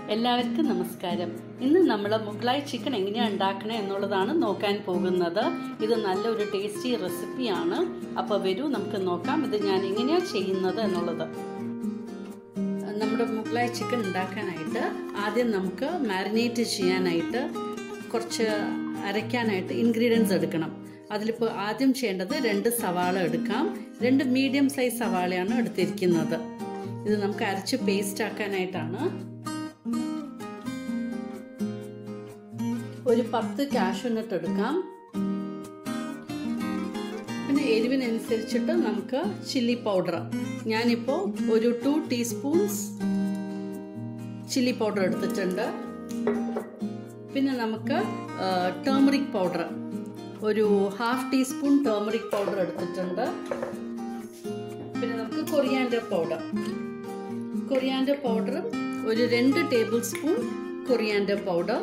എല്ലാവർക്കും നമസ്കാരം ഇന്ന് നമ്മൾ മുഗ്ലായ് ചിക്കൻ എങ്ങനെയാണ് ഉണ്ടാക്കണേ എന്നുള്ളതാണ് നോക്കാൻ പോകുന്നത് ഇത് നല്ലൊരു ടേസ്റ്റി റെസിപ്പിയാണ് അപ്പോൾ വരൂ നമുക്ക് നോക്കാം ഇത് ഞാൻ എങ്ങനെയാണ് ചെയ്യുന്നത് എന്നുള്ളത് നമ്മുടെ മുഗ്ലായ് ചിക്കൻ ഉണ്ടാക്കാനായിട്ട് ആദ്യം നമുക്ക് മാരിനേറ്റ് ചെയ്യാനായിട്ട് കുറച്ച് അരയ്ക്കാനായിട്ട് ഇൻഗ്രീഡിയൻസ് എടുക്കണം അതിലിപ്പോൾ ആദ്യം ചെയ്യേണ്ടത് രണ്ട് സവാള എടുക്കാം രണ്ട് മീഡിയം സൈസ് സവാളയാണ് എടുത്തിരിക്കുന്നത് ഇത് നമുക്ക് അരച്ച് പേസ്റ്റ് ആക്കാനായിട്ടാണ് ഒരു പത്ത് കാഷ്യൂനട്ട് എടുക്കാം പിന്നെ എരിവിനനുസരിച്ചിട്ട് നമുക്ക് ചില്ലി പൗഡർ ഞാനിപ്പോൾ ഒരു ടു ടീസ്പൂൺസ് ചില്ലി പൗഡർ എടുത്തിട്ടുണ്ട് പിന്നെ നമുക്ക് ടേമറിക് പൗഡർ ഒരു ഹാഫ് ടീസ്പൂൺ ടേമറിക് പൗഡർ എടുത്തിട്ടുണ്ട് പിന്നെ നമുക്ക് കൊറിയാൻഡർ പൗഡർ കൊറിയാൻഡർ പൗഡറും ഒരു രണ്ട് tablespoon coriander powder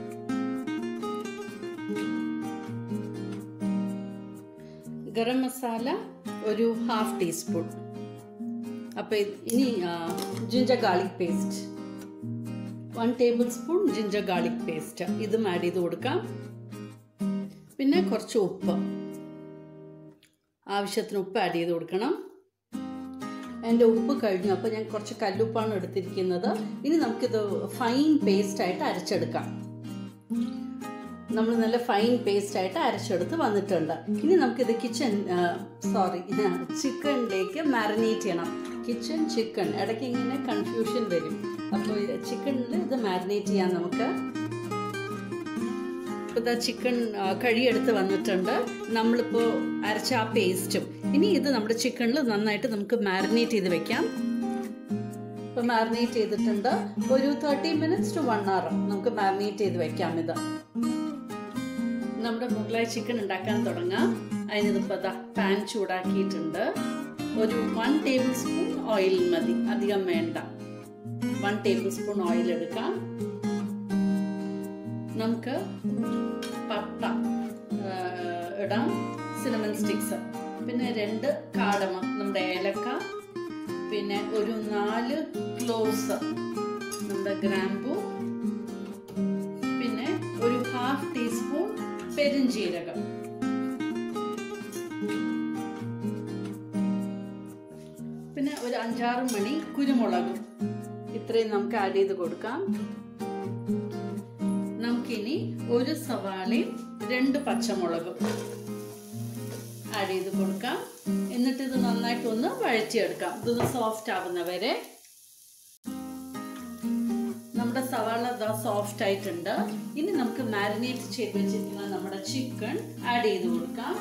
garam masala ഒരു ഹാഫ് ടീസ്പൂൺ അപ്പോൾ ഇനി ginger garlic paste one tablespoon ginger garlic paste ഇതും ആഡ് ചെയ്ത് കൊടുക്കാം പിന്നെ കുറച്ച് ഉപ്പ് ആവശ്യത്തിന് ഉപ്പ് ആഡ് ചെയ്ത് കൊടുക്കണം എൻ്റെ ഉപ്പ് കഴിഞ്ഞു അപ്പോൾ ഞാൻ കുറച്ച് കല്ലുപ്പാണ് എടുത്തിരിക്കുന്നത് ഇനി നമുക്കിത് ഫൈൻ പേസ്റ്റായിട്ട് അരച്ചെടുക്കാം നമ്മൾ നല്ല ഫൈൻ പേസ്റ്റ് ആയിട്ട് അരച്ചെടുത്ത് വന്നിട്ടുണ്ട് ഇനി നമുക്കിത് കിച്ചൺ സോറി ചിക്കനിലേക്ക് മാരിനേറ്റ് ചെയ്യണം കിച്ചൺ ചിക്കൻ ഇടയ്ക്ക് ഇങ്ങനെ കൺഫ്യൂഷൻ വരും അപ്പോൾ ചിക്കനിൽ ഇത് മാരിനേറ്റ് ചെയ്യാം നമുക്ക് ഇപ്പോൾ ഇതാ ചിക്കൻ കഴിയെടുത്ത് വന്നിട്ടുണ്ട് നമ്മളിപ്പോൾ അരച്ച ആ പേസ്റ്റും ഇനി ഇത് നമ്മുടെ ചിക്കനിൽ നന്നായിട്ട് നമുക്ക് മാരിനേറ്റ് ചെയ്ത് വെക്കാം ഇപ്പോൾ മാരിനേറ്റ് ചെയ്തിട്ടുണ്ട് ഒരു thirty minutes to one hour നമുക്ക് മാരിനേറ്റ് ചെയ്ത് വെക്കാം ഇത് നമ്മുടെ മുഗളായി ചിക്കൻ ഉണ്ടാക്കാൻ തുടങ്ങാം അതിനിതിപ്പോൾ ദാ പാൻ ചൂടാക്കിയിട്ടുണ്ട് ഒരു വൺ ടേബിൾ സ്പൂൺ ഓയിൽ മതി അധികം വേണ്ട വൺ ടേബിൾ സ്പൂൺ ഓയിൽ എടുക്കാം നമുക്ക് പട്ട ഇടാം സിനമൺ സ്റ്റിക്സ് പിന്നെ രണ്ട് കാടമ നമ്മുടെ ഏലക്ക പിന്നെ ഒരു നാല് ക്ലോവ്സ് നമ്മുടെ ഗ്രാമ്പു പിന്നെ ഒരു ഹാഫ് ടീസ്പൂൺ പെരുംജീരകം പിന്നെ ഒരു അഞ്ചാറ് മണി കുരുമുളകും ഇത്രയും നമുക്ക് ആഡ് ചെയ്ത് കൊടുക്കാം നമുക്കിനി ഒരു സവാളയും രണ്ട് പച്ചമുളകും ആഡ് ചെയ്ത് കൊടുക്കാം എന്നിട്ട് ഇത് നന്നായിട്ട് ഒന്ന് വഴറ്റിയെടുക്കാം ഇതൊന്ന് സോഫ്റ്റ് ആവുന്നവരെ നമ്മുടെ സവാള ഇതാ സോഫ്റ്റ് ആയിട്ടുണ്ട് ഇനി നമുക്ക് മാരിനേറ്റ് ചെയ്ത് വെച്ചിരിക്കുന്ന നമ്മുടെ ചിക്കൻ ആഡ് ചെയ്ത് കൊടുക്കാം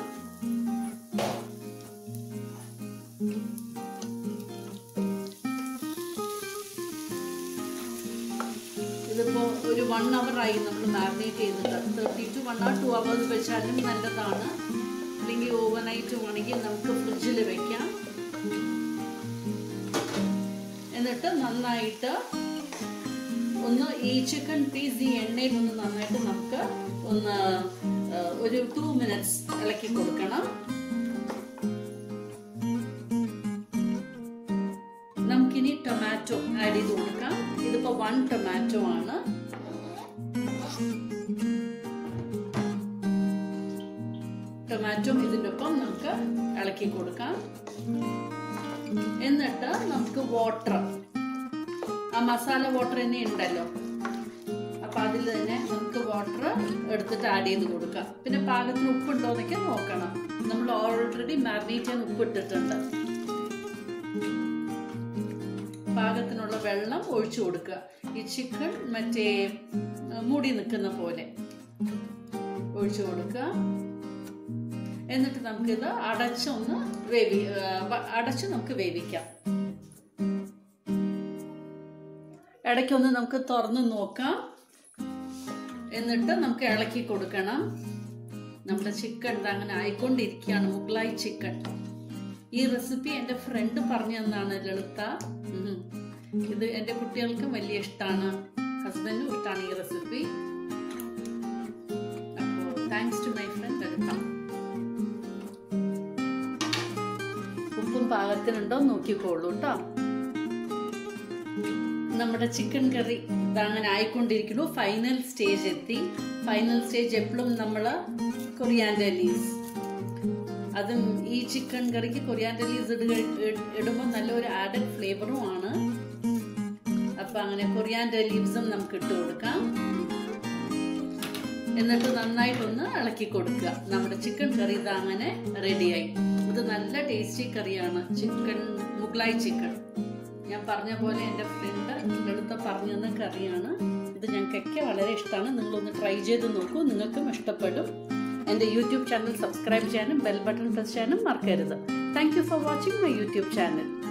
ഇതിപ്പോൾ ഒരു വൺ അവർ ആയി നമ്മൾ മാരിനേറ്റ് ചെയ്തിട്ട് thirty to one or two hours വെച്ചാലും നല്ലതാണ് അല്ലെങ്കിൽ ഓവർ നൈറ്റ് വേണമെങ്കിൽ നമുക്ക് ഫ്രിഡ്ജിൽ വെക്കാം എന്നിട്ട് നന്നായിട്ട് ഒന്ന് ഈ ചിക്കൻ പീസ് ഈ എണ്ണയിൽ ഒന്ന് നന്നായിട്ട് നമുക്ക് ഒന്ന് ഒരു ടു മിനിറ്റ്സ് ഇളക്കി കൊടുക്കണം നമുക്കിനി ടൊമാറ്റോ ആഡ് ചെയ്ത് കൊടുക്കാം ഇതിപ്പോ വൺ ടൊമാറ്റോ ആണ് ടൊമാറ്റോ ഇതിൻ്റെ ഒപ്പം നമുക്ക് ഇളക്കി കൊടുക്കാം എന്നിട്ട് നമുക്ക് വാട്ടർ ആ മസാല വാട്ടർ തന്നെ ഉണ്ടല്ലോ അപ്പൊ അതിൽ തന്നെ നമുക്ക് വാട്ടർ എടുത്തിട്ട് ആഡ് ചെയ്ത് കൊടുക്കാം പിന്നെ പാകത്തിന് ഉപ്പുണ്ടോ എന്നൊക്കെ നോക്കണം നമ്മൾ ഓൾറെഡി മാരിനേറ്റ് ചെയ്യാൻ ഉപ്പ് ഇട്ടിട്ടുണ്ട് പാകത്തിനുള്ള വെള്ളം ഒഴിച്ചു കൊടുക്കുക ഈ ചിക്കൻ മറ്റേ മൂടി നിൽക്കുന്ന പോലെ ഒഴിച്ചു കൊടുക്കുക എന്നിട്ട് നമുക്കിത് അടച്ചൊന്ന് വേവി അടച്ച് നമുക്ക് വേവിക്കാം ഇടയ്ക്കൊന്ന് നമുക്ക് തുറന്ന് നോക്കാം എന്നിട്ട് നമുക്ക് ഇളക്കി കൊടുക്കണം നമ്മുടെ ചിക്കൻ അങ്ങനെ ആയിക്കൊണ്ടിരിക്കുകയാണ് മുഗ്ലായി ചിക്കൻ ഈ റെസിപ്പി എൻ്റെ ഫ്രണ്ട് പറഞ്ഞു തന്നാണ് ലളിത ഇത് എൻ്റെ കുട്ടികൾക്കും വലിയ ഇഷ്ടമാണ് ഹസ്ബൻഡും ഇഷ്ടമാണ് ഈ റെസിപ്പി അപ്പോൾ thanks to my friend Lalitha ഉപ്പും പാകത്തിനുണ്ടോ നോക്കിക്കോളൂ കേട്ടോ നമ്മുടെ ചിക്കൻ കറി ഇതങ്ങനെ ആയിക്കൊണ്ടിരിക്കുന്നു ഫൈനൽ സ്റ്റേജ് എത്തി ഫൈനൽ സ്റ്റേജ് എപ്പോഴും നമ്മൾ കൊറിയാൻഡർ ലീവ്സ് അതും ഈ ചിക്കൻ കറിക്ക് കൊറിയാൻഡർ ലീവ്സ് ഇടുക ഇടുമ്പോൾ നല്ലൊരു ആഡഡ് ഫ്ലേവറും ആണ് അപ്പം അങ്ങനെ കൊറിയാൻഡർ ലീവ്സും നമുക്ക് ഇട്ട് കൊടുക്കാം എന്നിട്ട് നന്നായിട്ടൊന്ന് ഇളക്കി കൊടുക്കുക നമ്മുടെ ചിക്കൻ കറി ഇത് അങ്ങനെ റെഡിയായി ഇത് നല്ല ടേസ്റ്റി കറിയാണ് ചിക്കൻ മുഗ്ലായി ചിക്കൻ ഞാൻ പറഞ്ഞ പോലെ എൻ്റെ ഫ്രണ്ട് എടുത്ത പറഞ്ഞു തന്ന കറിയാണ് ഇത് ഞങ്ങൾക്കൊക്കെ വളരെ ഇഷ്ടമാണ് നിങ്ങളൊന്ന് ട്രൈ ചെയ്ത് നോക്കൂ നിങ്ങൾക്കും ഇഷ്ടപ്പെടും എൻ്റെ യൂട്യൂബ് ചാനൽ സബ്സ്ക്രൈബ് ചെയ്യാനും ബെൽ ബട്ടൺ പ്രസ് ചെയ്യാനും മറക്കരുത് thank you for watching my YouTube channel